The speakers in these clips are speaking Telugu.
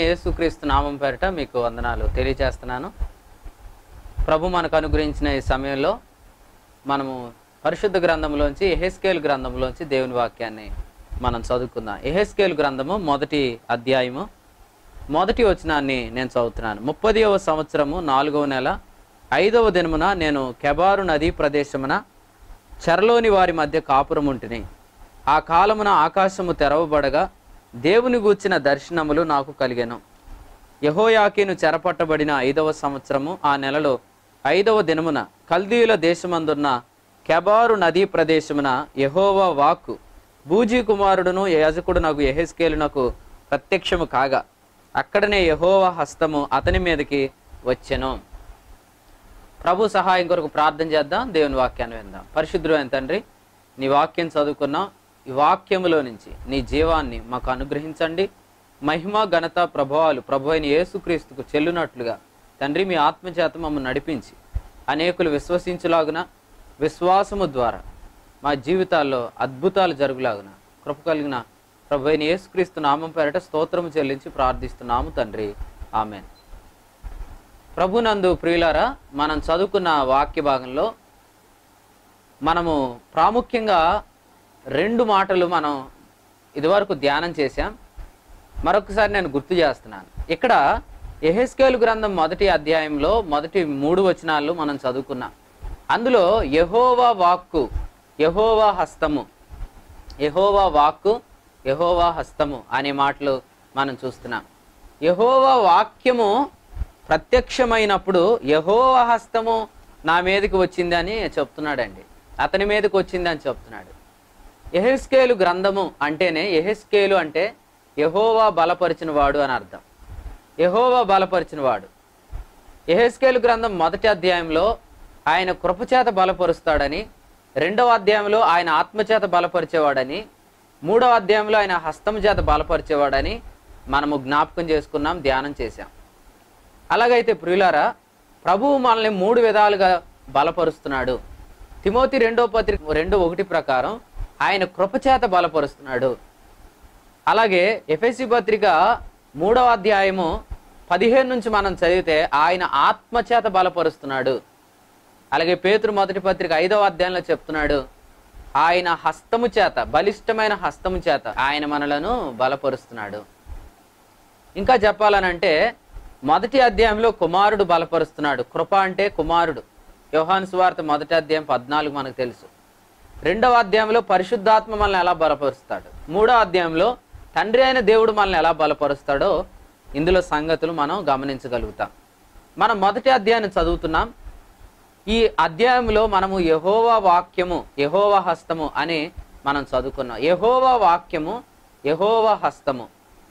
యేసుక్రీస్తు నామం పేరిట మీకు వందనాలు తెలియజేస్తున్నాను ప్రభు మనకు అనుగ్రహించిన ఈ సమయంలో మనము పరిశుద్ధ గ్రంథంలోంచి ఎహెస్కేల్ గ్రంథంలోంచి దేవుని వాక్యాన్ని మనం చదువుకుందాం ఎహెస్కేల్ గ్రంథము మొదటి అధ్యాయము మొదటి వచనాన్ని నేను చదువుతున్నాను ముప్పదివ సంవత్సరము నాలుగవ నెల ఐదవ దినమున నేను కెబారు నదీ ప్రదేశమున చెరలోని వారి మధ్య కాపురం ఉంటిని ఆ కాలమున ఆకాశము తెరవబడగా దేవుని గూర్చిన దర్శనములు నాకు కలిగెను యహోయాకీను చెరపట్టబడిన ఐదవ సంవత్సరము ఆ నెలలో ఐదవ దినమున కల్దీయుల దేశమందున్న కెబారు నదీ ప్రదేశమున యహోవా వాక్కు బూజీ కుమారుడును యాజకుడు నాకు యహెస్కేలునకు ప్రత్యక్షము కాగా అక్కడనే యహోవా హస్తము అతని మీదకి వచ్చెను ప్రభు సహాయం కొరకు ప్రార్థన చేద్దాం దేవుని వాక్యాన్ని విందాం పరిశుద్ధుడు తండ్రి నీ వాక్యం చదువుకున్నాం ఈ వాక్యములో నుంచి నీ జీవాన్ని మాకు అనుగ్రహించండి మహిమ ఘనత ప్రభావాలు ప్రభు అయిన యేసుక్రీస్తుకు చెల్లునట్లుగా తండ్రి మీ ఆత్మచేత మమ్మల్ని నడిపించి అనేకులు విశ్వసించులాగున విశ్వాసము ద్వారా మా జీవితాల్లో అద్భుతాలు జరుగులాగున కృప కలిగిన ప్రభు అయిన యేసుక్రీస్తు నామం పేరట స్తోత్రము చెల్లించి ప్రార్థిస్తున్నాము తండ్రి ఆమెన్ ప్రభునందు ప్రియులారా మనం చదువుకున్న వాక్య భాగంలో మనము ప్రాముఖ్యంగా రెండు మాటలు మనం ఇదివరకు ధ్యానం చేశాం మరొకసారి నేను గుర్తు చేస్తున్నాను ఇక్కడ ఎహెస్కేలు గ్రంథం మొదటి అధ్యాయంలో మొదటి మూడు వచనాలు మనం చదువుకున్నాం అందులో యహోవా వాక్కు యహోవా హస్తము యహోవా వాక్కు యహోవా హస్తము అనే మాటలు మనం చూస్తున్నాం యహోవా వాక్యము ప్రత్యక్షమైనప్పుడు యహోవా హస్తము నా మీదకి వచ్చిందని చెప్తున్నాడండి అతని మీదకి వచ్చిందని చెప్తున్నాడు ఎహెస్కేలు గ్రంథము అంటేనే ఎహెస్కేలు అంటే యహోవా బలపరిచిన వాడు అని అర్థం యహోవా బలపరిచిన వాడు ఎహెస్కేలు గ్రంథం మొదటి అధ్యాయంలో ఆయన కృపచేత బలపరుస్తాడని రెండవ అధ్యాయంలో ఆయన ఆత్మచేత బలపరిచేవాడని మూడవ అధ్యాయంలో ఆయన హస్తం చేత బలపరిచేవాడని మనము జ్ఞాపకం చేసుకున్నాం ధ్యానం చేశాం అలాగైతే ప్రియులారా ప్రభువు మనల్ని మూడు విధాలుగా బలపరుస్తున్నాడు తిమోతి రెండో పత్రిక రెండు ఒకటి ప్రకారం ఆయన కృపచేత బలపరుస్తున్నాడు అలాగే ఎఫ్ఎస్సి పత్రిక మూడవ అధ్యాయము పదిహేను నుంచి మనం చదివితే ఆయన ఆత్మచేత బలపరుస్తున్నాడు అలాగే పేతురు మొదటి పత్రిక ఐదవ అధ్యాయంలో చెప్తున్నాడు ఆయన హస్తము చేత బలిష్టమైన హస్తము చేత ఆయన మనలను బలపరుస్తున్నాడు ఇంకా చెప్పాలనంటే మొదటి అధ్యాయంలో కుమారుడు బలపరుస్తున్నాడు కృప అంటే కుమారుడు యోహాను సువార్త మొదటి అధ్యాయం పద్నాలుగు మనకు తెలుసు రెండవ అధ్యాయంలో పరిశుద్ధాత్మ మనల్ని ఎలా బలపరుస్తాడు మూడవ అధ్యాయంలో తండ్రి అయిన దేవుడు మనల్ని ఎలా బలపరుస్తాడో ఇందులో సంగతులు మనం గమనించగలుగుతాం మనం మొదటి అధ్యాయాన్ని చదువుతున్నాం ఈ అధ్యాయంలో మనము యహోవా వాక్యము యహోవా హస్తము అని మనం చదువుకున్నాం యహోవా వాక్యము యహోవా హస్తము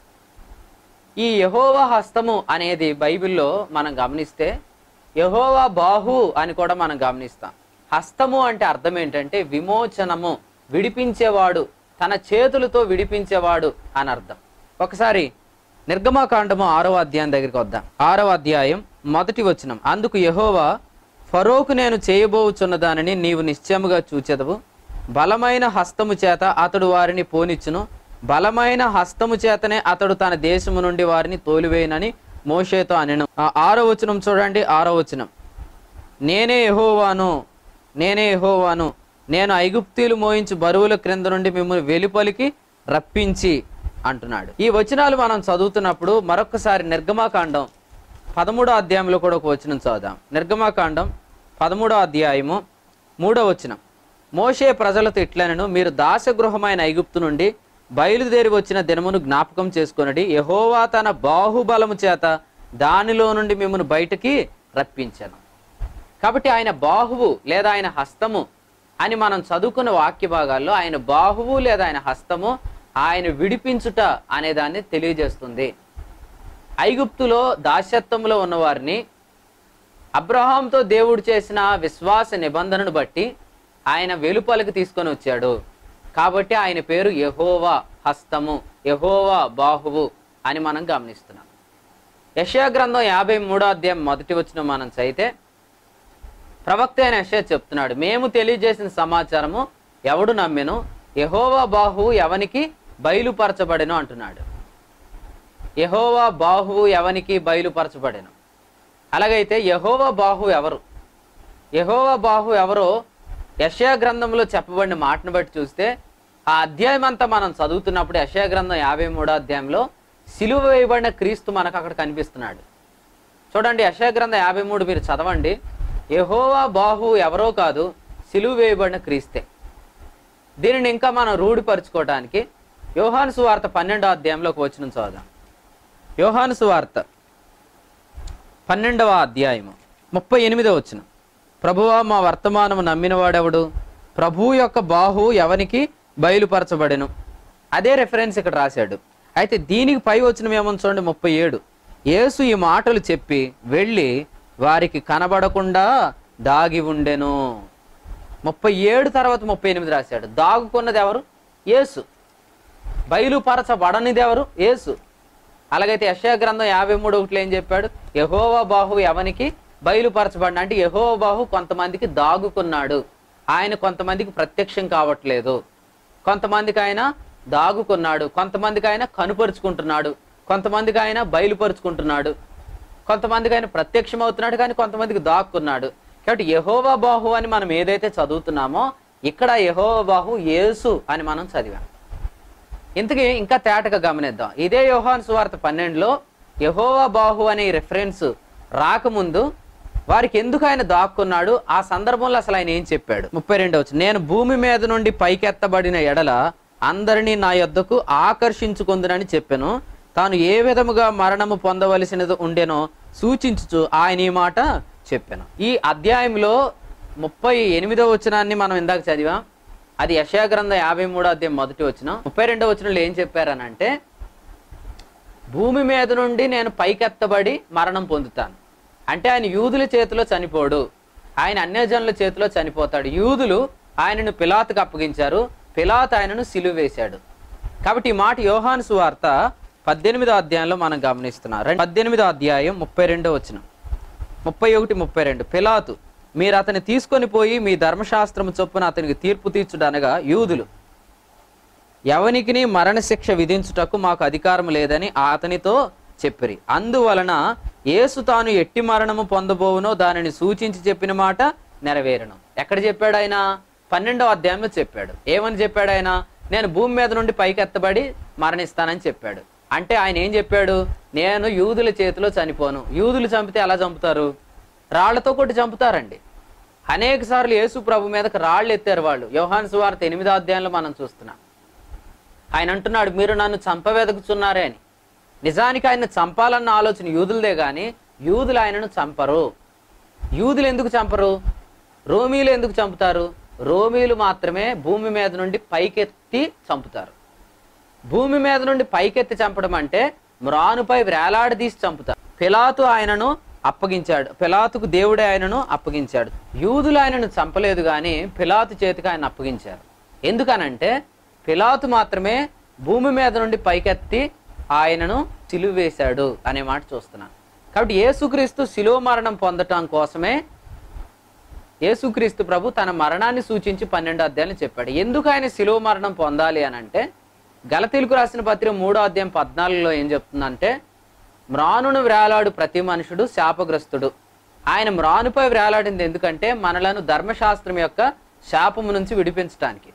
ఈ యహోవా హస్తము అనేది బైబిల్లో మనం గమనిస్తే యహోవా బాహు అని కూడా మనం గమనిస్తాం హస్తము అంటే అర్థం ఏంటంటే విమోచనము విడిపించేవాడు తన చేతులతో విడిపించేవాడు అని అర్థం ఒకసారి నిర్గమాకాండము ఆరవ అధ్యాయం దగ్గరికి వద్దాం ఆరవ అధ్యాయం మొదటి వచనం అందుకు యహోవా ఫరోకు నేను చేయబోచున్న దానిని నీవు నిశ్చయముగా చూచెదవు బలమైన హస్తము చేత అతడు వారిని పోనిచ్చును బలమైన హస్తము చేతనే అతడు తన దేశము నుండి వారిని తోలివేయనని మోషేతో అనెను ఆ ఆరో వచనం చూడండి ఆరో వచనం నేనే యెహోవాను నేనే యెహోవాను నేను ఐగుప్తీలు మోయించి బరువుల క్రింద నుండి మిమ్మల్ని వెలుపలికి రప్పించి అంటున్నాడు ఈ వచనాలు మనం చదువుతున్నప్పుడు మరొకసారి నిర్గమాకాండం పదమూడో అధ్యాయంలో కూడా ఒక వచనం చదువుదాం నిర్గమాకాండం పదమూడో అధ్యాయము మూడో వచనం మోషే ప్రజలతో ఇట్లనను మీరు దాసగృహమైన ఐగుప్తు నుండి బయలుదేరి వచ్చిన దినమును జ్ఞాపకం చేసుకొనడి యహోవా తన బాహుబలము చేత దానిలో నుండి మిమ్మల్ని బయటికి రప్పించను కాబట్టి ఆయన బాహువు లేదా ఆయన హస్తము అని మనం చదువుకున్న వాక్య భాగాల్లో ఆయన బాహువు లేదా ఆయన హస్తము ఆయన విడిపించుట అనే దాన్ని తెలియజేస్తుంది ఐగుప్తులో దాస్యత్వంలో ఉన్నవారిని అబ్రహాంతో దేవుడు చేసిన విశ్వాస నిబంధనను బట్టి ఆయన వెలుపలికి తీసుకొని వచ్చాడు కాబట్టి ఆయన పేరు యహోవా హస్తము యహోవా బాహువు అని మనం గమనిస్తున్నాం యశా గ్రంథం యాభై మూడో అధ్యాయం మొదటి వచ్చిన మనం చదివితే ప్రవక్త అయిన యెషయా చెప్తున్నాడు మేము తెలియజేసిన సమాచారము ఎవడు నమ్మెను యహోవా బాహు ఎవనికి బయలుపరచబడెను అంటున్నాడు యహోవా బాహువు ఎవనికి బయలుపరచబడెను అలాగైతే యహోవా బాహు ఎవరు యహోవా బాహు ఎవరో యశయా గ్రంథంలో చెప్పబడిన మాటను బట్టి చూస్తే ఆ అధ్యాయం అంతా మనం చదువుతున్నప్పుడు యశయా గ్రంథం యాభై మూడో అధ్యాయంలో సిలువ వేయబడిన క్రీస్తు మనకు అక్కడ కనిపిస్తున్నాడు చూడండి యశయా గ్రంథం యాభై మూడు మీరు చదవండి యహోవా బాహు ఎవరో కాదు సిలువ వేయబడిన క్రీస్తే దీనిని ఇంకా మనం రూఢిపరుచుకోవడానికి యోహాను సువార్త పన్నెండో అధ్యాయంలోకి వచ్చిన చదువుదాం యోహాను సువార్త పన్నెండవ అధ్యాయము ముప్పై ఎనిమిదో వచ్చిన ప్రభువా మా వర్తమానము నమ్మినవాడెవడు ప్రభువు యొక్క బాహు ఎవనికి బయలుపరచబడెను అదే రెఫరెన్స్ ఇక్కడ రాశాడు అయితే దీనికి పై వచ్చిన ఏమని చూడండి ముప్పై ఏడు యేసు ఈ మాటలు చెప్పి వెళ్ళి వారికి కనబడకుండా దాగి ఉండెను ముప్పై ఏడు తర్వాత ముప్పై ఎనిమిది రాశాడు దాగుకున్నది ఎవరు యేసు బయలుపరచబడనిది ఎవరు యేసు అలాగైతే యశయా గ్రంథం యాభై మూడు ఒకటిలో ఏం చెప్పాడు యహోవా బాహు ఎవనికి బయలుపరచబడిన అంటే యహోవా బాహు కొంతమందికి దాగుకున్నాడు ఆయన కొంతమందికి ప్రత్యక్షం కావట్లేదు కొంతమందికి ఆయన దాగుకున్నాడు కొంతమందికి ఆయన కనుపరుచుకుంటున్నాడు కొంతమందికి ఆయన బయలుపరుచుకుంటున్నాడు కొంతమందికి ఆయన ప్రత్యక్షం అవుతున్నాడు కానీ కొంతమందికి దాక్కున్నాడు కాబట్టి యహోవా బాహు అని మనం ఏదైతే చదువుతున్నామో ఇక్కడ యహోవా బాహు యేసు అని మనం చదివాం ఇంతకీ ఇంకా తేటగా గమనిద్దాం ఇదే యోహాన్ సువార్త పన్నెండులో యహోవా బాహు అనే రెఫరెన్స్ రాకముందు వారికి ఎందుకు ఆయన దాక్కున్నాడు ఆ సందర్భంలో అసలు ఆయన ఏం చెప్పాడు ముప్పై రెండు వచ్చి నేను భూమి మీద నుండి పైకెత్తబడిన ఎడల అందరినీ నా యొద్దకు ఆకర్షించుకుందునని చెప్పాను తాను ఏ విధముగా మరణము పొందవలసినది ఉండెనో సూచించుచు ఆయన ఈ మాట చెప్పాను ఈ అధ్యాయంలో ముప్పై ఎనిమిదో వచనాన్ని మనం ఇందాక చదివాం అది యశయా గ్రంథం యాభై మూడో అధ్యాయం మొదటి వచ్చిన ముప్పై రెండో వచనంలో ఏం చెప్పారనంటే భూమి మీద నుండి నేను పైకెత్తబడి మరణం పొందుతాను అంటే ఆయన యూదుల చేతిలో చనిపోడు ఆయన అన్యజనుల చేతిలో చనిపోతాడు యూదులు ఆయనను పిలాతుకు అప్పగించారు పిలాత్ ఆయనను సిలువ వేశాడు కాబట్టి ఈ మాట యోహాను సువార్త పద్దెనిమిదో అధ్యాయంలో మనం గమనిస్తున్నాం రెండు- పద్దెనిమిదో అధ్యాయం ముప్పై రెండో వచ్చిన ముప్పై ఒకటి ముప్పై రెండు పిలాతు మీరు అతన్ని తీసుకొని పోయి మీ ధర్మశాస్త్రము చొప్పున అతనికి తీర్పు తీర్చుడనగా యూదులు ఎవనికిని మరణశిక్ష విధించుటకు మాకు అధికారం లేదని అతనితో చెప్పిరి అందువలన యేసు తాను ఎట్టి మరణము పొందబోవునో దానిని సూచించి చెప్పిన మాట నెరవేరను ఎక్కడ చెప్పాడు ఆయన పన్నెండవ అధ్యాయంలో చెప్పాడు ఏమని చెప్పాడు ఆయన నేను భూమి మీద నుండి పైకి ఎత్తబడి మరణిస్తానని చెప్పాడు అంటే ఆయన ఏం చెప్పాడు నేను యూదుల చేతిలో చనిపోను యూదులు చంపితే ఎలా చంపుతారు రాళ్లతో కొట్టి చంపుతారండి అనేక సార్లు యేసు ప్రభు మీదకి రాళ్ళు ఎత్తారు వాళ్ళు యోహాన్ సువార్త ఎనిమిదో అధ్యాయంలో మనం చూస్తున్నాం ఆయన అంటున్నాడు మీరు నన్ను చంపవెదకుచున్నారే అని నిజానికి ఆయన చంపాలన్న ఆలోచన యూదులదే కానీ యూదులు ఆయనను చంపరు యూదులు ఎందుకు చంపరు రోమీలు ఎందుకు చంపుతారు రోమీలు మాత్రమే భూమి మీద నుండి పైకెత్తి చంపుతారు భూమి మీద నుండి పైకెత్తి చంపడం అంటే మ్రానుపై వేలాడదీసి చంపుతారు పిలాతు ఆయనను అప్పగించాడు పిలాతుకు దేవుడే ఆయనను అప్పగించాడు యూదులు ఆయనను చంపలేదు కానీ పిలాతు చేతికి ఆయన అప్పగించారు ఎందుకనంటే పిలాతు మాత్రమే భూమి మీద నుండి పైకెత్తి ఆయనను సిలువ వేశాడు అనే మాట చూస్తున్నాం కాబట్టి యేసుక్రీస్తు శిలువ మరణం పొందటం కోసమే యేసుక్రీస్తు ప్రభు తన మరణాన్ని సూచించి పన్నెండు అధ్యాయులు చెప్పాడు ఎందుకు ఆయన శిలువ మరణం పొందాలి అని అంటే గలతీలకు రాసిన పత్రిక మూడో అధ్యాయం పద్నాలుగులో ఏం చెప్తుందంటే మ్రానును వ్రేలాడు ప్రతి మనుషుడు శాపగ్రస్తుడు ఆయన మ్రానుపై వ్రేలాడింది ఎందుకంటే మనలను ధర్మశాస్త్రం యొక్క శాపము నుంచి విడిపించడానికి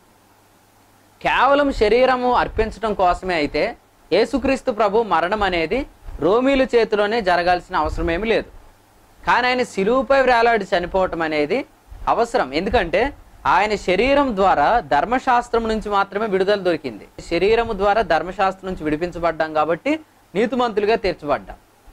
కేవలం శరీరము అర్పించడం కోసమే అయితే యేసుక్రీస్తు ప్రభు మరణం అనేది రోమీల చేతిలోనే జరగాల్సిన అవసరం ఏమీ లేదు కానీ ఆయన శిలువుపై వేలాడి చనిపోవటం అనేది అవసరం ఎందుకంటే ఆయన శరీరం ద్వారా ధర్మశాస్త్రం నుంచి మాత్రమే విడుదల దొరికింది శరీరము ద్వారా ధర్మశాస్త్రం నుంచి విడిపించబడ్డాం కాబట్టి నీతిమంతులుగా తీర్చబడ్డాం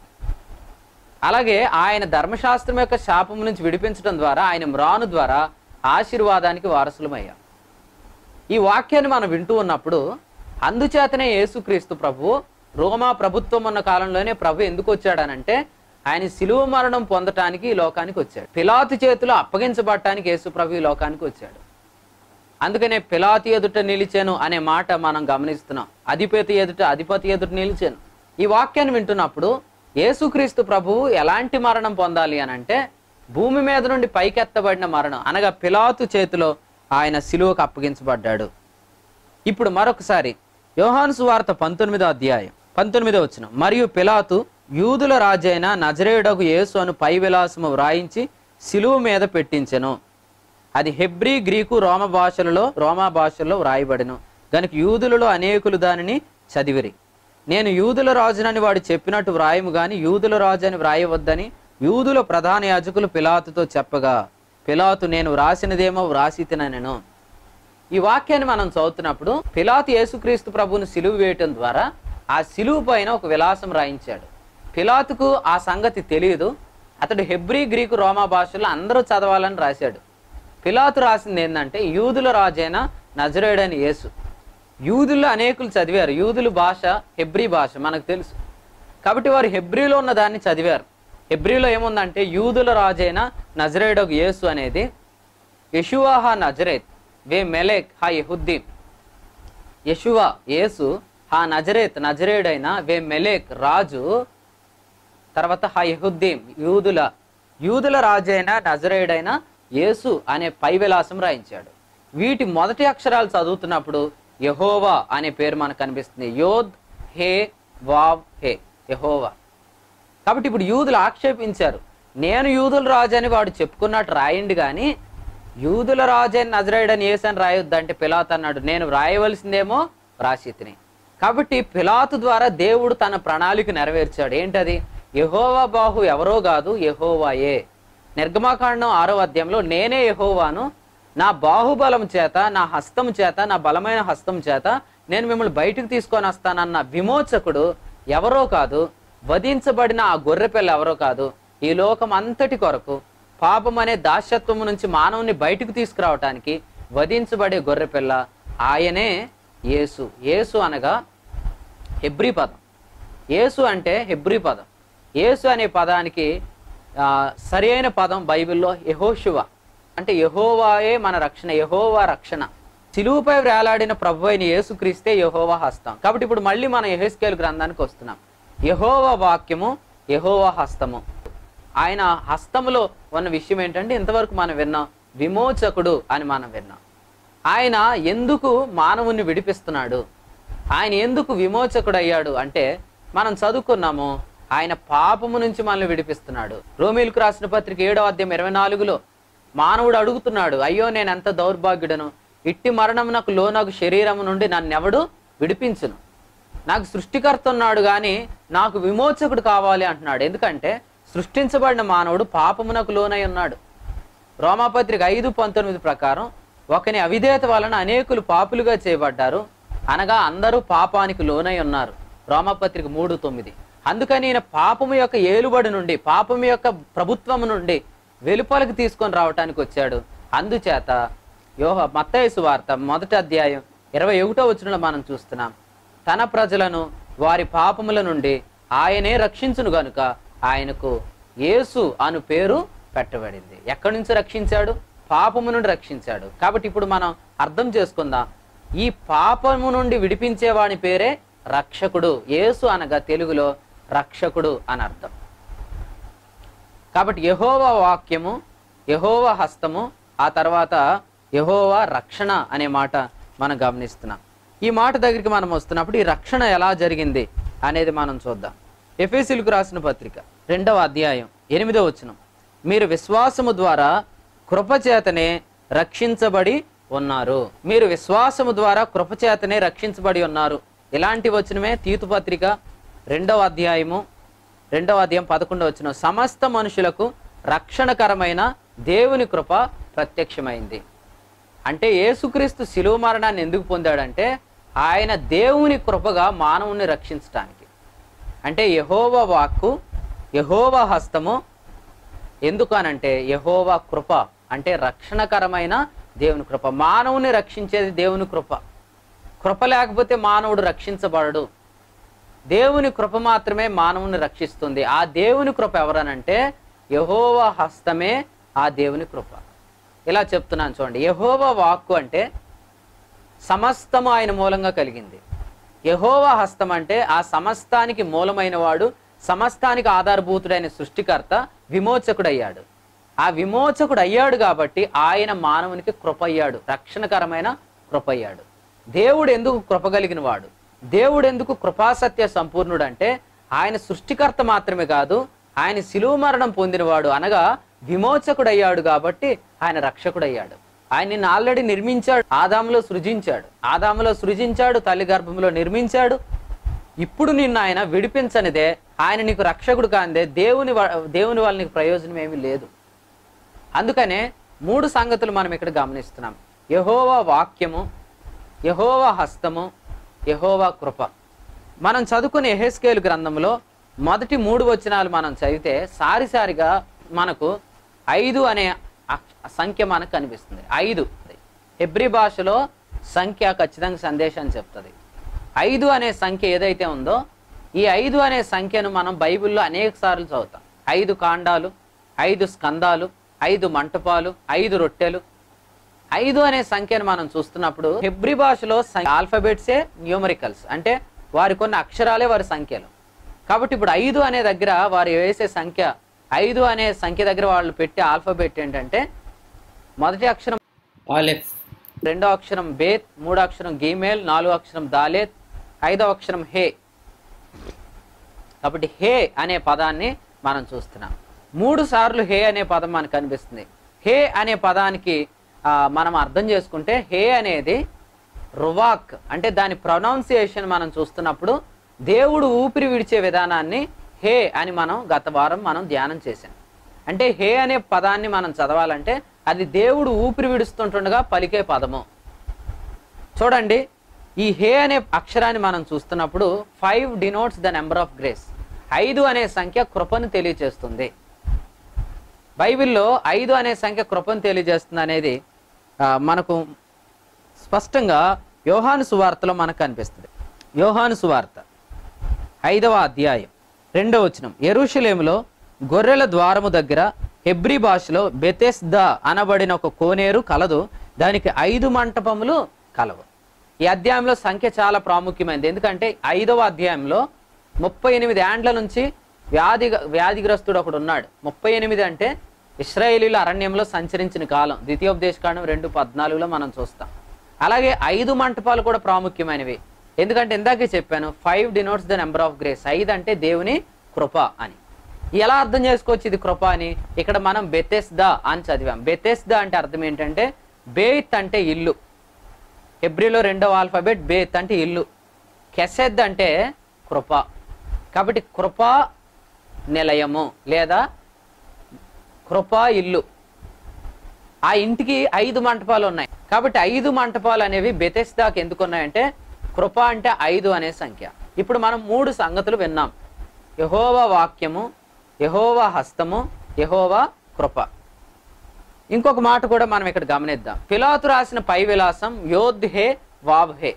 అలాగే ఆయన ధర్మశాస్త్రం యొక్క శాపం నుంచి విడిపించడం ద్వారా ఆయన మ్రాను ద్వారా ఆశీర్వాదానికి వారసులమయ్యాం ఈ వాక్యాన్ని మనం వింటూ ఉన్నప్పుడు అందుచేతనే యేసుక్రీస్తు ప్రభు రోమా ప్రభుత్వం ఉన్న కాలంలోనే ప్రభు ఎందుకు వచ్చాడనంటే ఆయన శిలువ మరణం పొందటానికి ఈ లోకానికి వచ్చాడు పిలాతు చేతిలో అప్పగించబడటానికి యేసు ప్రభు ఈ లోకానికి వచ్చాడు అందుకనే పిలాతి ఎదుట నిలిచాను అనే మాట మనం గమనిస్తున్నాం అధిపతి ఎదుట అధిపతి ఎదుట నిలిచాను ఈ వాక్యాన్ని వింటున్నప్పుడు యేసుక్రీస్తు ప్రభువు ఎలాంటి మరణం పొందాలి అని అంటే భూమి మీద నుండి పైకెత్తబడిన మరణం అనగా పిలాతు చేతిలో ఆయన సిలువకు అప్పగించబడ్డాడు ఇప్పుడు మరొకసారి యోహాను సువార్త పంతొమ్మిదో అధ్యాయం పంతొమ్మిదో వచ్చిన మరియు పిలాతు యూదుల రాజైన నజరేయుడకు యేసు అను పై విలాసము వ్రాయించి సిలువు మీద పెట్టించెను అది హెబ్రీ గ్రీకు రోమ భాషలలో రోమా భాషల్లో వ్రాయబడెను గనుక యూదులలో అనేకులు దానిని చదివిరి నేను యూదుల రాజునని వాడు చెప్పినట్టు వ్రాయము గాని యూదుల రాజు అని వ్రాయవద్దని యూదుల ప్రధాన యాజకులు పిలాతుతో చెప్పగా పిలాతు నేను వ్రాసినదేమో వ్రాసి తినను ఈ వాక్యాన్ని మనం చదువుతున్నప్పుడు పిలాతు యేసుక్రీస్తు ప్రభువును సిలువు వేయటం ద్వారా ఆ సిలువు పైన ఒక విలాసం రాయించాడు పిలాతుకు ఆ సంగతి తెలియదు అతడు హెబ్రీ గ్రీకు రోమా భాషలో అందరూ చదవాలని రాశాడు పిలాతు రాసింది ఏంటంటే యూదుల రాజైన నజరేడని యేసు యూదుల్లో అనేకులు చదివారు యూదుల భాష హెబ్రీ భాష మనకు తెలుసు కాబట్టి వారు హెబ్రీలో ఉన్న దాన్ని చదివారు హెబ్రీలో ఏముందంటే యూదుల రాజైన నజరేడకు యేసు అనేది యషువా హా నజరేత్ వే మెలేక్ హా యహుద్దీన్ యషువా యేసు హా నజరేత్ నజరేడైన వే మెలేక్ రాజు తర్వాత హా యహుద్దీన్ యూదుల యూదుల రాజైన నజరేయుడైన యేసు అనే పై విలాసం రాయించాడు వీటి మొదటి అక్షరాలు చదువుతున్నప్పుడు యహోవా అనే పేరు మనకు కనిపిస్తుంది యోద్ హే వావ్ హే యహోవా కాబట్టి ఇప్పుడు యూదులు ఆక్షేపించారు నేను యూదుల రాజు అని వాడు చెప్పుకున్నట్టు రాయండి కానీ యూదుల రాజు అని నజరేయుడని ఏసని రాయొద్దంటే పిలాతు అన్నాడు నేను వ్రాయవలసిందేమో రాసితిని కాబట్టి పిలాతు ద్వారా దేవుడు తన ప్రణాళిక నెరవేర్చాడు ఏంటది యహోవా బాహు ఎవరో కాదు యహోవాయే నిర్గమాకాండం ఆరో అధ్యాయంలో నేనే యహోవాను నా బాహుబలం చేత నా హస్తం చేత నా బలమైన హస్తం చేత నేను మిమ్మల్ని బయటకు తీసుకొని వస్తానన్న విమోచకుడు ఎవరో కాదు వధించబడిన ఆ గొర్రెపిల్ల ఎవరో కాదు ఈ లోకం అంతటి కొరకు పాపం అనే దాస్యత్వము నుంచి మానవుని బయటకు తీసుకురావటానికి వధించబడే గొర్రెపిల్ల ఆయనే యేసు యేసు అనగా హెబ్రీ పదం యేసు అంటే హెబ్రీ పదం యేసు అనే పదానికి ఆ, సరి అయిన పదం బైబిల్లో యహోశివ అంటే యహోవాయే మన రక్షణ యహోవా రక్షణ సిలువుపై వేలాడిన ప్రభు అయిన యేసుక్రీస్తే యహోవా హస్తం కాబట్టి ఇప్పుడు మళ్ళీ మనం యహెస్కేల్ గ్రంథానికి వస్తున్నాం యహోవా వాక్యము యహోవా హస్తము ఆయన హస్తములో ఉన్న విషయం ఏంటంటే ఇంతవరకు మనం విన్నాం విమోచకుడు అని మనం విన్నాం ఆయన ఎందుకు మానవుని విడిపిస్తున్నాడు ఆయన ఎందుకు విమోచకుడు అయ్యాడు అంటే మనం చదువుకున్నాము ఆయన పాపము నుంచి మనల్ని విడిపిస్తున్నాడు రోమిల్కు రాసిన పత్రిక ఏడో అధ్యాయం ఇరవై నాలుగులో మానవుడు అడుగుతున్నాడు అయ్యో నేను ఎంత దౌర్భాగ్యుడను ఇట్టి మరణం నాకు లోనగు శరీరము నుండి నన్నెవడు విడిపించును నాకు సృష్టికర్త ఉన్నాడు కానీ నాకు విమోచకుడు కావాలి అంటున్నాడు ఎందుకంటే సృష్టించబడిన మానవుడు పాపమునకు లోనై ఉన్నాడు రోమాపత్రిక ఐదు పంతొమ్మిది ప్రకారం ఒకని అవిధేయత వలన అనేకులు పాపులుగా చేయబడ్డారు అనగా అందరూ పాపానికి లోనై ఉన్నారు రోమాపత్రిక మూడు తొమ్మిది అందుకని ఈయన పాపము యొక్క ఏలుబడి నుండి పాపము యొక్క ప్రభుత్వము నుండి వెలుపలకు తీసుకొని రావటానికి వచ్చాడు అందుచేత యోహ మత్తయసు వార్త మొదటి అధ్యాయం ఇరవై ఒకటో వచనంలో మనం చూస్తున్నాం తన ప్రజలను వారి పాపముల నుండి ఆయనే రక్షించును గనుక ఆయనకు యేసు అను పేరు పెట్టబడింది ఎక్కడి నుంచి రక్షించాడు పాపము నుండి రక్షించాడు కాబట్టి ఇప్పుడు మనం అర్థం చేసుకుందాం ఈ పాపము నుండి విడిపించేవాని పేరే రక్షకుడు యేసు అనగా తెలుగులో రక్షకుడు అని అర్థం కాబట్టి యహోవా వాక్యము యహోవా హస్తము ఆ తర్వాత యహోవా రక్షణ అనే మాట మనం గమనిస్తున్నాం ఈ మాట దగ్గరికి మనం వస్తున్నప్పుడు ఈ రక్షణ ఎలా జరిగింది అనేది మనం చూద్దాం ఎఫ్ఎస్సీలకు రాసిన పత్రిక రెండవ అధ్యాయం ఎనిమిదవ వచనం మీరు విశ్వాసము ద్వారా కృపచేతనే రక్షించబడి ఉన్నారు మీరు విశ్వాసము ద్వారా కృపచేతనే రక్షించబడి ఉన్నారు ఇలాంటి వచనమే తీతు పత్రిక రెండవ అధ్యాయము రెండవ అధ్యాయం పదకొండవ వచ్చిన సమస్త మనుషులకు రక్షణకరమైన దేవుని కృప ప్రత్యక్షమైంది అంటే యేసుక్రీస్తు శిలువ మరణాన్ని ఎందుకు పొందాడంటే ఆయన దేవుని కృపగా మానవుని రక్షించటానికి అంటే యహోవ వాక్కు యహోవ హస్తము ఎందుకు అనంటే యహోవా కృప అంటే రక్షణకరమైన దేవుని కృప మానవుని రక్షించేది దేవుని కృప కృప లేకపోతే మానవుడు రక్షించబడడు దేవుని కృప మాత్రమే మానవుని రక్షిస్తుంది ఆ దేవుని కృప ఎవరనంటే యహోవా హస్తమే ఆ దేవుని కృప ఇలా చెప్తున్నాను చూడండి యహోవా వాక్కు అంటే సమస్తము ఆయన మూలంగా కలిగింది యహోవా హస్తం అంటే ఆ సమస్తానికి మూలమైన వాడు సమస్తానికి ఆధారభూతుడైన సృష్టికర్త విమోచకుడయ్యాడు ఆ విమోచకుడు అయ్యాడు కాబట్టి ఆయన మానవునికి కృప అయ్యాడు రక్షణకరమైన కృప అయ్యాడు దేవుడు ఎందుకు కృప కలిగిన వాడు దేవుడు ఎందుకు కృపాసత్య సంపూర్ణుడు అంటే ఆయన సృష్టికర్త మాత్రమే కాదు ఆయన శిలువ మరణం పొందినవాడు అనగా విమోచకుడయ్యాడు కాబట్టి ఆయన రక్షకుడయ్యాడు ఆయన నిన్ను ఆల్రెడీ నిర్మించాడు ఆదాములో సృజించాడు ఆదాములో సృజించాడు తల్లి గర్భంలో నిర్మించాడు ఇప్పుడు నిన్ను ఆయన విడిపించనిదే ఆయన నీకు రక్షకుడు కాందే దేవుని వ- దేవుని వల్ల నీకు ప్రయోజనం ఏమీ లేదు అందుకనే మూడు సంగతులు మనం ఇక్కడ గమనిస్తున్నాం యహోవా వాక్యము యహోవా హస్తము యహోవా కృప మనం చదువుకునే ఎహెస్కేలు గ్రంథంలో మొదటి మూడు వచనాలు మనం చదివితే సారిసారిగా మనకు ఐదు అనే అక్ష- సంఖ్య మనకు కనిపిస్తుంది ఐదు హెబ్రి భాషలో సంఖ్య ఖచ్చితంగా సందేశాన్ని చెప్తుంది ఐదు అనే సంఖ్య ఏదైతే ఉందో ఈ ఐదు అనే సంఖ్యను మనం బైబిల్లో అనేక సార్లు చదువుతాం ఐదు కాండాలు ఐదు స్కందాలు ఐదు మంటపాలు ఐదు రొట్టెలు ఐదు అనే సంఖ్యను మనం చూస్తున్నప్పుడు హెబ్రి భాషలో ఆల్ఫాబెట్సే న్యూమరికల్స్ అంటే వారి కొన్ని అక్షరాలే వారి సంఖ్యలు కాబట్టి ఇప్పుడు ఐదు అనే దగ్గర వారు వేసే సంఖ్య ఐదు అనే సంఖ్య దగ్గర వాళ్ళు పెట్టే ఆల్ఫాబెట్ ఏంటంటే మొదటి అక్షరం ఆలెఫ్ రెండో అక్షరం బేత్ మూడో అక్షరం గీమేల్ నాలుగో అక్షరం దాలేత్ ఐదో అక్షరం హే కాబట్టి హే అనే పదాన్ని మనం చూస్తున్నాం మూడు సార్లు హే అనే పదం మనకు కనిపిస్తుంది హే అనే పదానికి ఆ, మనం అర్థం చేసుకుంటే హే అనేది రువాక్ అంటే దాని ప్రొనౌన్సియేషన్ మనం చూస్తున్నప్పుడు దేవుడు ఊపిరి విడిచే విధానాన్ని హే అని మనం గత వారం మనం ధ్యానం చేసాం అంటే హే అనే పదాన్ని మనం చదవాలంటే అది దేవుడు ఊపిరి విడుస్తుంటుండగా పలికే పదము చూడండి ఈ హే అనే అక్షరాన్ని మనం చూస్తున్నప్పుడు five denotes the number of grace ఐదు అనే సంఖ్య కృపను తెలియజేస్తుంది బైబిల్లో ఐదు అనే సంఖ్య కృపను తెలియజేస్తుంది అనేది ఆ, మనకు స్పష్టంగా యోహాను సువార్తలో మనకు కనిపిస్తుంది యోహాను సువార్త ఐదవ అధ్యాయం రెండవ వచనం ఎరుషలేములో గొర్రెల ద్వారము దగ్గర హెబ్రీ భాషలో బెతెస్దా అనబడిన ఒక కోనేరు కలదు దానికి ఐదు మంటపములు కలవు ఈ అధ్యాయంలో సంఖ్య చాలా ప్రాముఖ్యమైనది ఎందుకంటే ఐదవ అధ్యాయంలో ముప్పై ఎనిమిది ఏండ్ల నుంచి వ్యాధి వ్యాధిగ్రస్తుడు ఒకడు ఉన్నాడు ముప్పై ఎనిమిది అంటే ఇస్రాయేలీల అరణ్యంలో సంచరించిన కాలం ద్వితీయోపదేశకాండం రెండు పద్నాలుగులో మనం చూస్తాం అలాగే ఐదు మంటపాలు కూడా ప్రాముఖ్యమైనవి ఎందుకంటే ఇందాకే చెప్పాను five denotes the number of grace ఐదు అంటే దేవుని కృప అని ఎలా అర్థం చేసుకోవచ్చు ఇది కృప అని ఇక్కడ మనం బెతెస్దా అని చదివాం బెతెస్దా అంటే అర్థం ఏంటంటే బేత్ అంటే ఇల్లు హెబ్రిలో రెండవ ఆల్ఫాబెట్ బేత్ అంటే ఇల్లు కెసెద్ అంటే కృప కాబట్టి కృప నిలయము లేదా కృపా ఇల్లు ఆ ఇంటికి ఐదు మంటపాలు ఉన్నాయి కాబట్టి ఐదు మంటపాలు అనేవి బెతెస్దాకి ఎందుకు ఉన్నాయంటే కృప అంటే ఐదు అనే సంఖ్య ఇప్పుడు మనం మూడు సంగతులు విన్నాం యహోవా వాక్యము యహోవా హస్తము యహోవా కృప ఇంకొక మాట కూడా మనం ఇక్కడ గమనిద్దాం పిలాతు రాసిన పై విలాసం యోద్ధే వాబ్హే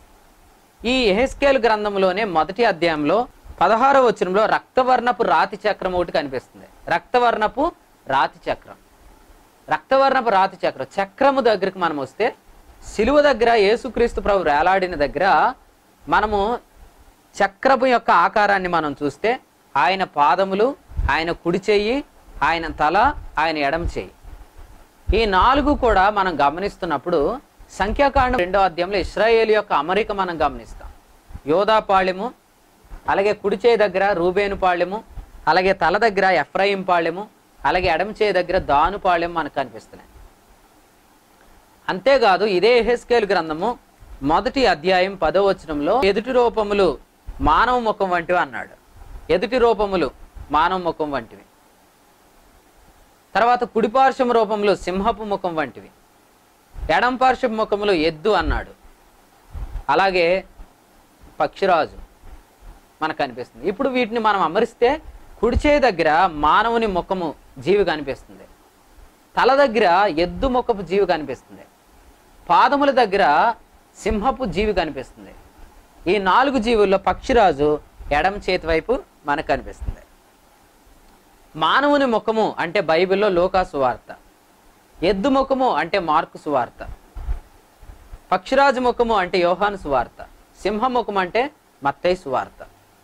ఈ ఎహెస్కేల్ గ్రంథంలోనే మొదటి అధ్యాయంలో పదహారవ వచనంలో రక్తవర్ణపు రాతి చక్రం ఒకటి కనిపిస్తుంది రక్తవర్ణపు రాతి చక్రం రక్తవర్ణపు రాతి చక్రం చక్రము దగ్గరికి మనం వస్తే సిలువ దగ్గర యేసుక్రీస్తు ప్రభు వేలాడిన దగ్గర మనము చక్రపు యొక్క ఆకారాన్ని మనం చూస్తే ఆయన పాదములు ఆయన కుడి చెయ్యి ఆయన తల ఆయన ఎడమ చెయ్యి ఈ నాలుగు కూడా మనం గమనిస్తున్నప్పుడు సంఖ్యాకాండం రెండో అధ్యాయంలో ఇస్రాయేల్ యొక్క అమరిక మనం గమనిస్తాం యోధా పాళెము అలాగే కుడి చేయి దగ్గర రూబేను పాళెము అలాగే తల దగ్గర ఎఫ్రాయిం పాళెము అలాగే ఎడమ చేయి దగ్గర దాను పాళెం మనకు కనిపిస్తున్నాయి అంతేకాదు ఇదే ఎహెస్కేల్ గ్రంథము మొదటి అధ్యాయం పదో వచనంలో ఎదుటి రూపములు మానవ ముఖం వంటివి అన్నాడు ఎదుటి రూపములు మానవ ముఖం వంటివి తర్వాత కుడిపార్శ్వం రూపంలో సింహపు ముఖం వంటివి ఎడం పార్శ్వ ముఖములో ఎద్దు అన్నాడు అలాగే పక్షిరాజు మనకు కనిపిస్తుంది ఇప్పుడు వీటిని మనం అమరిస్తే కుడిచే దగ్గర మానవుని ముఖము జీవి కనిపిస్తుంది తల దగ్గర ఎద్దు ముఖపు జీవి కనిపిస్తుంది పాదముల దగ్గర సింహపు జీవి కనిపిస్తుంది ఈ నాలుగు జీవుల్లో పక్షిరాజు ఎడం చేతి వైపు మనకు కనిపిస్తుంది మానవుని ముఖము అంటే బైబిల్లో లోకా సువార్త ఎద్దు ముఖము అంటే మార్కు సువార్త పక్షిరాజు ముఖము అంటే యోహాను సువార్త సింహ ముఖం అంటే మత్తయి సువార్త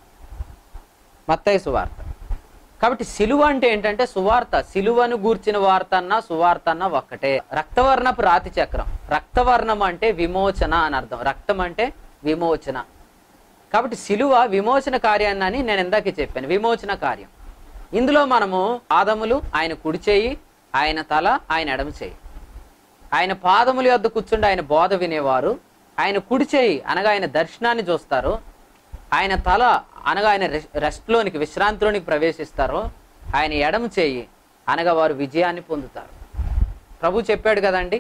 మత్తయి సువార్త కాబట్టి సిలువ అంటే ఏంటంటే సువార్త సిలువను గూర్చిన వార్త అన్న సువార్త అన్న ఒక్కటే రక్తవర్ణపు రాతి చక్రం రక్తవర్ణం అంటే విమోచన అని అర్థం రక్తం అంటే విమోచన కాబట్టి సిలువ విమోచన కార్యాన్ని అని నేను ఇందాకే చెప్పాను విమోచన కార్యం ఇందులో మనము పాదములు ఆయన కుడి చేయి ఆయన తల ఆయన ఎడమ చేయి ఆయన పాదముల యొద్ద కూర్చుండి ఆయన బోధ వినేవారు ఆయన కుడి చేయి అనగా ఆయన దర్శనాన్ని చూస్తారు ఆయన తల అనగా ఆయన రెస్- రెస్ట్లోనికి విశ్రాంతిలోనికి ప్రవేశిస్తారు ఆయన ఎడమ చేయి అనగా వారు విజయాన్ని పొందుతారు ప్రభు చెప్పాడు కదండి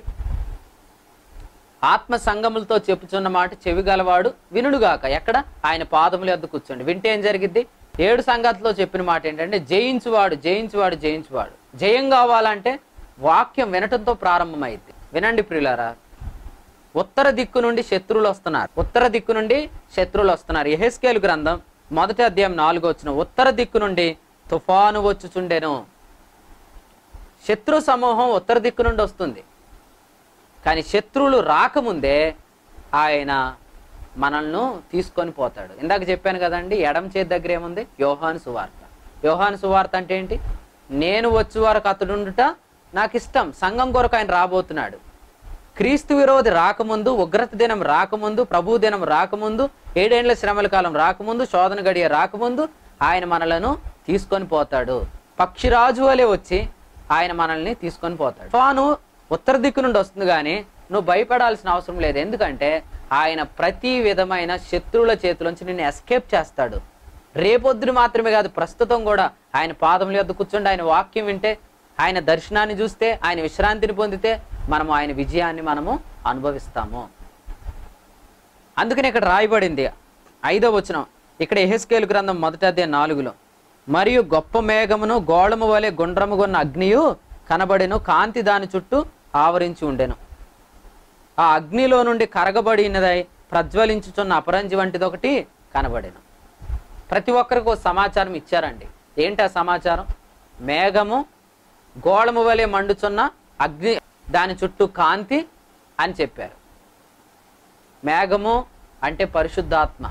ఆత్మ సంగములతో చెప్పుచున్న మాట చెవి గలవాడు వినుడుగాక ఎక్కడ ఆయన పాదముల యొద్ద కూర్చోండి వింటే ఏం జరిగిద్ది ఏడు సంగతిలో చెప్పిన మాట ఏంటంటే జయించువాడు జయించువాడు జయించువాడు జయం కావాలంటే వాక్యం వినటంతో ప్రారంభమైంది వినండి ప్రియులారా ఉత్తర దిక్కు నుండి శత్రువులు వస్తున్నారు ఉత్తర దిక్కు నుండి శత్రువులు వస్తున్నారు ఎహెస్కేలు గ్రంథం మొదటి అధ్యాయం నాలుగో వచ్చిన ఉత్తర దిక్కు నుండి తుఫాను వచ్చుచుండెను శత్రు సమూహం ఉత్తర దిక్కు నుండి వస్తుంది కానీ శత్రువులు రాకముందే ఆయన మనల్ని తీసుకొని పోతాడు ఇందాక చెప్పాను కదండి ఎడం చేతి దగ్గర ఏముంది యోహాను సువార్త యోహాను సువార్త అంటే ఏంటి నేను వచ్చే వరకు అతడుండుట నాకు ఇష్టం సంఘం కొరకు ఆయన రాబోతున్నాడు క్రీస్తు విరోధి రాకముందు ఉగ్రత దినం రాకముందు ప్రభు దినం రాకముందు ఏడేండ్ల శ్రమల కాలం రాకముందు శోధన గడియ రాకముందు ఆయన మనలను తీసుకొని పోతాడు పక్షిరాజు వలె వచ్చి ఆయన మనల్ని తీసుకొని పోతాడు తుఫాను ఉత్తర దిక్కు నుండి వస్తుంది కానీ నువ్వు భయపడాల్సిన అవసరం లేదు ఎందుకంటే ఆయన ప్రతి విధమైన శత్రువుల చేతిలోంచి నిన్ను ఎస్కేప్ చేస్తాడు రేపొద్దున మాత్రమే కాదు ప్రస్తుతం కూడా ఆయన పాదముల యొద్ద కూర్చుండి ఆయన వాక్యం వింటే ఆయన దర్శనాన్ని చూస్తే ఆయన విశ్రాంతిని పొందితే మనము ఆయన విజయాన్ని మనము అనుభవిస్తాము అందుకని ఇక్కడ రాయబడింది ఐదో వచనం ఇక్కడ ఎహెస్కేలు గ్రంథం మొదటి అధ్యాయం నాలుగులో మరియు గొప్ప మేఘమును గోళము వలె గుండ్రముగొన్న అగ్నియు కనబడెను కాంతి దాని చుట్టూ ఆవరించి ఉండెను ఆ అగ్నిలో నుండి కరగబడినదై ప్రజ్వలించుచున్న అపరంజి వంటిది ఒకటి కనబడెను ప్రతి ఒక్కరికి ఒక సమాచారం ఇచ్చారండి ఏంటి ఆ సమాచారం మేఘము గోళము వలె మండుచున్న అగ్ని దాని చుట్టూ కాంతి అని చెప్పారు మేఘము అంటే పరిశుద్ధాత్మ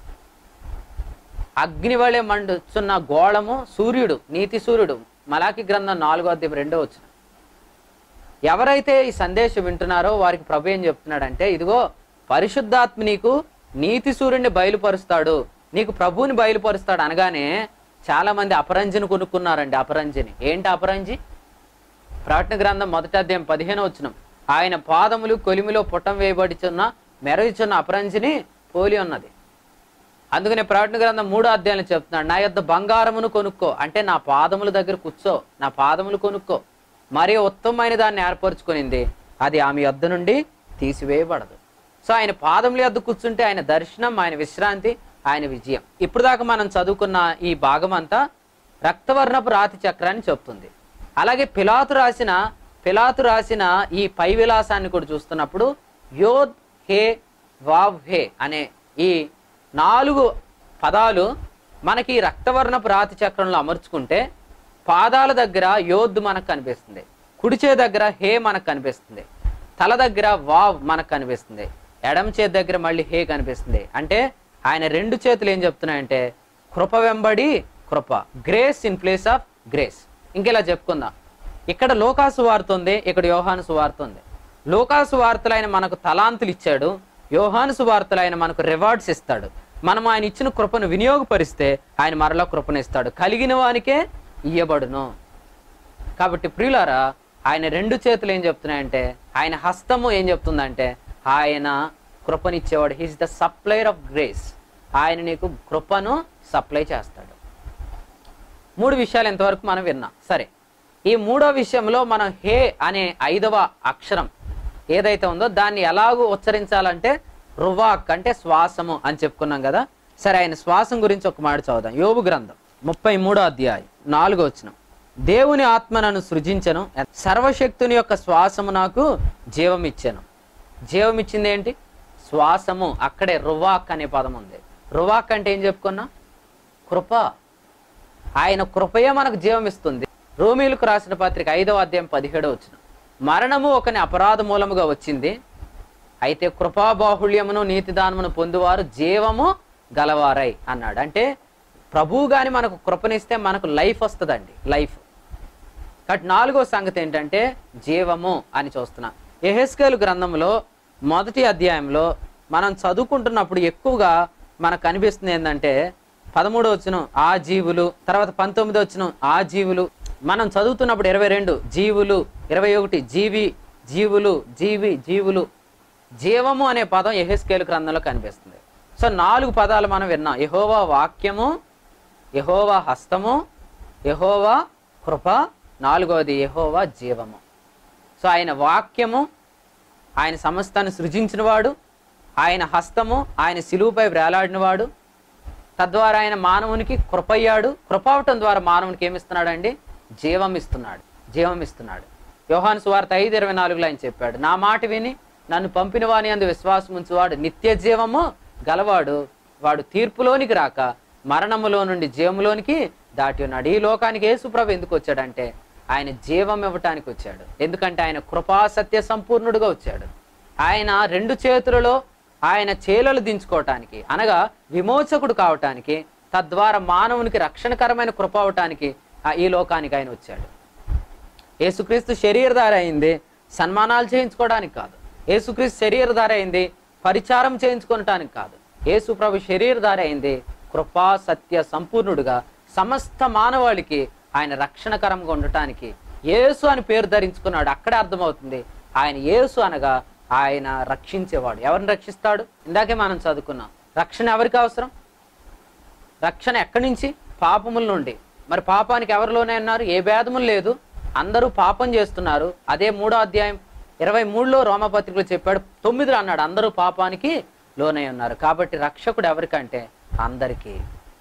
అగ్ని వలె మండుచున్న గోళము సూర్యుడు నీతి సూర్యుడు మలాకి గ్రంథం నాలుగో అధ్యాయం రెండో వచ్చిన ఎవరైతే ఈ సందేశం వింటున్నారో వారికి ప్రభు ఏం చెప్తున్నాడంటే ఇదిగో పరిశుద్ధాత్మ నీకు నీతి సూర్యుడిని బయలుపరుస్తాడు నీకు ప్రభువుని బయలుపరుస్తాడు అనగానే చాలా మంది అపరంజిని కొనుక్కున్నారండి అపరంజిని ఏంటి అపరంజి ప్రకటన గ్రంథం మొదటి అధ్యాయం పదిహేను వచ్చినం ఆయన పాదములు కొలిమిలో పుట్టం వేయబడిచున్న మెరయుచున్న అపరంజిని పోలి ఉన్నది అందుకనే ప్రకటన గ్రంథం మూడో అధ్యాయంలో చెప్తున్నాడు నా యొద్ద బంగారమును కొనుక్కో అంటే నా పాదముల దగ్గర కూర్చో నా పాదములు కొనుక్కో మరి ఉత్తమమైన దాన్ని ఏర్పరచుకునింది అది ఆమె యొద్ద నుండి తీసివేయబడదు సో ఆయన పాదముల యొద్ద కూర్చుంటే ఆయన దర్శనం ఆయన విశ్రాంతి ఆయన విజయం ఇప్పుడు దాకా మనం చదువుకున్న ఈ భాగం అంతా రక్తవర్ణపు రాతి చక్రాన్ని చెప్తుంది అలాగే పిలాతు రాసిన పిలాతు రాసిన ఈ పై విలాసాన్ని కూడా చూస్తున్నప్పుడు యోద్ హే వావ్ హే అనే ఈ నాలుగు పదాలు మనకి రక్తవర్ణపు రాతి చక్రంలో అమర్చుకుంటే పాదాల దగ్గర యోద్ మనకు కనిపిస్తుంది కుడిచే దగ్గర హే మనకు కనిపిస్తుంది తల దగ్గర వావ్ మనకు కనిపిస్తుంది ఎడమ చేతి దగ్గర మళ్ళీ హే కనిపిస్తుంది అంటే ఆయన రెండు చేతులు ఏం చెప్తున్నాయంటే కృప వెంబడి కృప grace in place of grace ఇంకెలా చెప్పుకుందాం ఇక్కడ లోకాసు వార్త ఉంది ఇక్కడ యోహాను సువార్త ఉంది లోకాసు వార్తలు ఆయన మనకు తలాంతులు ఇచ్చాడు యోహాను సువార్తలు ఆయన మనకు రివార్డ్స్ ఇస్తాడు మనం ఆయన ఇచ్చిన కృపను వినియోగపరిస్తే ఆయన మరలా కృపను ఇస్తాడు కలిగిన వానికే ఇయ్యబడును కాబట్టి ప్రియులారా ఆయన రెండు చేతులు ఏం చెప్తున్నాయంటే ఆయన హస్తము ఏం చెప్తుందంటే ఆయన కృపనిచ్చేవాడు he's the supplier of grace ఆయన నీకు కృపను సప్లై చేస్తాడు మూడు విషయాలు ఎంతవరకు మనం విన్నాం సరే ఈ మూడో విషయంలో మనం హే అనే ఐదవ అక్షరం ఏదైతే ఉందో దాన్ని ఎలాగూ ఉచ్చరించాలంటే రువాక్ అంటే శ్వాసము అని చెప్పుకున్నాం కదా సరే ఆయన శ్వాసం గురించి ఒక మాట చదువుదాం యోబు గ్రంథం ముప్పై మూడో అధ్యాయం నాలుగో వచనం దేవుని ఆత్మ నన్ను సృజించను సర్వశక్తుని యొక్క శ్వాసము నాకు జీవం ఇచ్చాను జీవం ఇచ్చింది ఏంటి శ్వాసము అక్కడే రువాక్ అనే పదం ఉంది రువాక్ అంటే ఏం చెప్పుకున్నా కృప ఆయన కృపయే మనకు జీవం ఇస్తుంది రోమీలకు రాసిన పత్రిక ఐదవ అధ్యాయం పదిహేడవ వచ్చిన మరణము ఒకని అపరాధ మూలముగా వచ్చింది అయితే కృపాబాహుళ్యమును నీతిదానమును పొందువారు జీవము గలవారై అన్నాడు అంటే ప్రభువు గాని మనకు కృపనిస్తే మనకు లైఫ్ వస్తుందండి లైఫ్ కాబట్టి నాలుగో సంగతి ఏంటంటే జీవము అని చూస్తున్నా ఎహెస్కేలు గ్రంథంలో మొదటి అధ్యాయంలో మనం చదువుకుంటున్నప్పుడు ఎక్కువగా మనకు కనిపిస్తుంది ఏంటంటే పదమూడో వచ్చిన ఆ జీవులు తర్వాత పంతొమ్మిదో వచ్చిన ఆ జీవులు మనం చదువుతున్నప్పుడు ఇరవై రెండు జీవులు ఇరవై ఒకటి జీవి జీవులు జీవి జీవులు జీవము అనే పదం ఎహెస్కేలు గ్రంథంలో కనిపిస్తుంది సో నాలుగు పదాలు మనం విన్నాం యహోవా వాక్యము యహోవా హస్తము యహోవా కృప నాలుగవది యహోవా జీవము సో ఆయన వాక్యము ఆయన సమస్తాన్ని సృజించినవాడు ఆయన హస్తము ఆయన శిలువుపై వేలాడినవాడు తద్వారా ఆయన మానవునికి కృపయ్యాడు కృప అవటం ద్వారా మానవునికి ఏమిస్తున్నాడండి జీవం ఇస్తున్నాడు జీవం ఇస్తున్నాడు యోహాను సువార్త ఐదు ఇరవై నాలుగులో ఆయన చెప్పాడు నా మాట విని నన్ను పంపిన వాని అందు విశ్వాసం ఉంచువాడు నిత్య జీవము గలవాడు వాడు తీర్పులోనికి రాక మరణములో నుండి జీవములోనికి దాటి ఉన్నాడు ఈ లోకానికి యేసుప్రభు ఎందుకు వచ్చాడంటే ఆయన జీవం ఇవ్వటానికి వచ్చాడు ఎందుకంటే ఆయన కృపా సత్య సంపూర్ణుడుగా వచ్చాడు ఆయన రెండు చేతులలో ఆయన చేలలు దించుకోవటానికి అనగా విమోచకుడు కావటానికి తద్వారా మానవునికి రక్షణకరమైన కృప అవటానికి ఆ- ఈ లోకానికి ఆయన వచ్చాడు యేసుక్రీస్తు శరీరధార అయింది సన్మానాలు చేయించుకోవడానికి కాదు యేసుక్రీస్తు శరీరధార అయింది పరిచారం చేయించుకోవటానికి కాదు యేసు ప్రభు శరీరధార అయింది కృపా సత్య సంపూర్ణుడుగా సమస్త మానవాళికి ఆయన రక్షణకరంగా ఉండటానికి యేసు అని పేరు ధరించుకున్నాడు అక్కడే అర్థమవుతుంది ఆయన యేసు అనగా ఆయన రక్షించేవాడు ఎవరిని రక్షిస్తాడు ఇందాకే మనం చదువుకున్నాం రక్షణ ఎవరికి అవసరం రక్షణ ఎక్కడి నుంచి పాపముల నుండి మరి పాపానికి ఎవరిలోనే ఉన్నారు ఏ భేదములు లేదు అందరూ పాపం చేస్తున్నారు అదే మూడో అధ్యాయం ఇరవై మూడులో రోమపత్రికలో చెప్పాడు తొమ్మిదిలో అన్నాడు అందరూ పాపానికి లోనై ఉన్నారు కాబట్టి రక్షకుడు ఎవరికంటే అందరికీ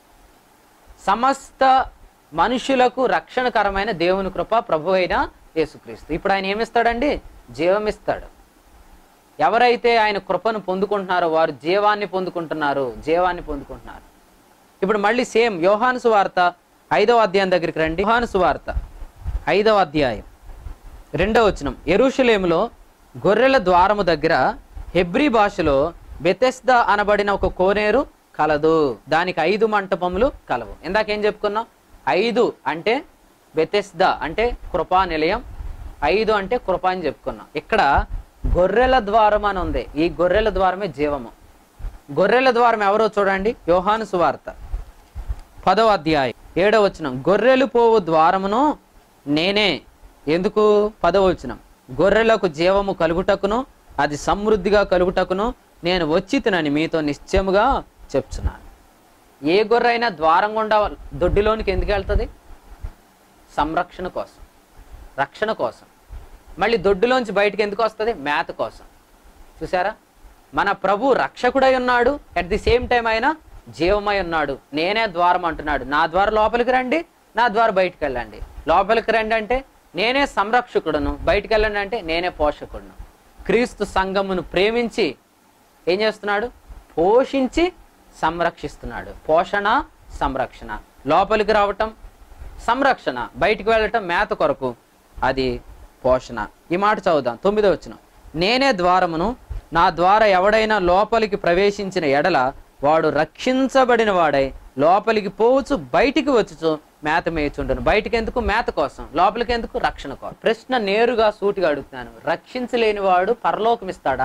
సమస్త మనుషులకు రక్షణకరమైన దేవుని కృప ప్రభు అయిన యేసుక్రీస్తు ఇప్పుడు ఆయన ఏమిస్తాడండి జీవం ఇస్తాడు ఎవరైతే ఆయన కృపను పొందుకుంటున్నారో వారు జీవాన్ని పొందుకుంటున్నారు జీవాన్ని పొందుకుంటున్నారు ఇప్పుడు మళ్ళీ సేమ్ యోహాను సువార్త ఐదవ అధ్యాయం దగ్గరికి రండి యోహాను సువార్త ఐదవ అధ్యాయం రెండవ వచనం ఎరుషలేములో గొర్రెల ద్వారము దగ్గర హెబ్రీ భాషలో బెతెస్దా అనబడిన ఒక కోనేరు కలదు దానికి ఐదు మంటపములు కలవు ఇందాకేం చెప్పుకున్నాం ఐదు అంటే బెతెస్దా అంటే కృపా నిలయం ఐదు అంటే కృప అని చెప్పుకున్నాం ఇక్కడ గొర్రెల ద్వారం అని ఉంది ఈ గొర్రెల ద్వారమే జీవము గొర్రెల ద్వారం ఎవరో చూడండి యోహాను సువార్త పదవ అధ్యాయం ఏడవ వచనం గొర్రెలు పోవు ద్వారమును నేనే ఎందుకు పదవ వచనం గొర్రెలకు జీవము కలుగుటకును అది సమృద్ధిగా కలుగుటకును నేను వచ్చి తినని మీతో నిశ్చయముగా చెప్తున్నాను ఏ గొర్రె అయినా ద్వారం గుండా దొడ్డిలోనికి ఎందుకు వెళ్తుంది సంరక్షణ కోసం రక్షణ కోసం మళ్ళీ దొడ్డులోంచి బయటికి ఎందుకు వస్తుంది మేత కోసం చూసారా మన ప్రభు రక్షకుడై ఉన్నాడు అట్ ది సేమ్ టైం ఆయన జీవమై ఉన్నాడు నేనే ద్వారం అంటున్నాడు నా ద్వారా లోపలికి రండి నా ద్వారా బయటికి వెళ్ళండి లోపలికి రండి అంటే నేనే సంరక్షకుడును బయటికి వెళ్ళండి అంటే నేనే పోషకుడును క్రీస్తు సంఘమును ప్రేమించి ఏం చేస్తున్నాడు పోషించి సంరక్షిస్తున్నాడు పోషణ సంరక్షణ లోపలికి రావటం సంరక్షణ బయటికి వెళ్ళటం మేత కొరకు అది పోషణ ఈ మాట చదువుదాం తొమ్మిదో వచ్చిన నేనే ద్వారమును నా ద్వారా ఎవడైనా లోపలికి ప్రవేశించిన ఎడల వాడు రక్షించబడిన వాడై లోపలికి పోవచ్చు బయటికి వచ్చుచు మేత మేయుచుండును బయటికి ఎందుకు మేత కోసం లోపలికి ఎందుకు రక్షణ కోసం ప్రశ్న నేరుగా సూటిగా అడుగుతున్నాను రక్షించలేని వాడు పరలోకం ఇస్తాడా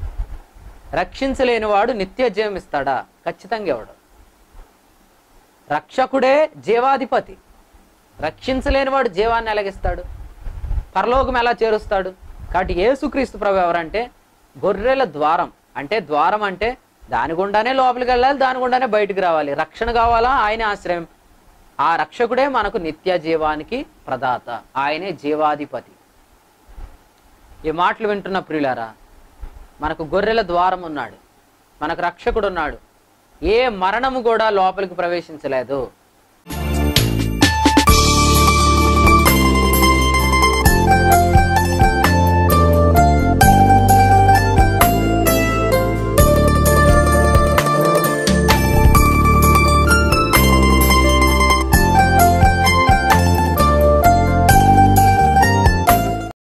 రక్షించలేని వాడు నిత్య జీవం ఇస్తాడా ఖచ్చితంగా ఎవడు రక్షకుడే జీవాధిపతి రక్షించలేని వాడు జీవాన్ని ఎలాగిస్తాడు పరలోకం ఎలా చేరుస్తాడు కాబట్టి యేసుక్రీస్తు ప్రభు ఎవరంటే గొర్రెల ద్వారం అంటే ద్వారం అంటే దాని గుండానే లోపలికి వెళ్ళాలి దాని గుండానే బయటికి రావాలి రక్షణ కావాలా ఆయన ఆశ్రయం ఆ రక్షకుడే మనకు నిత్య జీవానికి ప్రదాత ఆయనే జీవాధిపతి ఈ మాటలు వింటున్న ప్రియులారా మనకు గొర్రెల ద్వారం ఉన్నాడు మనకు రక్షకుడు ఉన్నాడు ఏ మరణము కూడా లోపలికి ప్రవేశించలేదు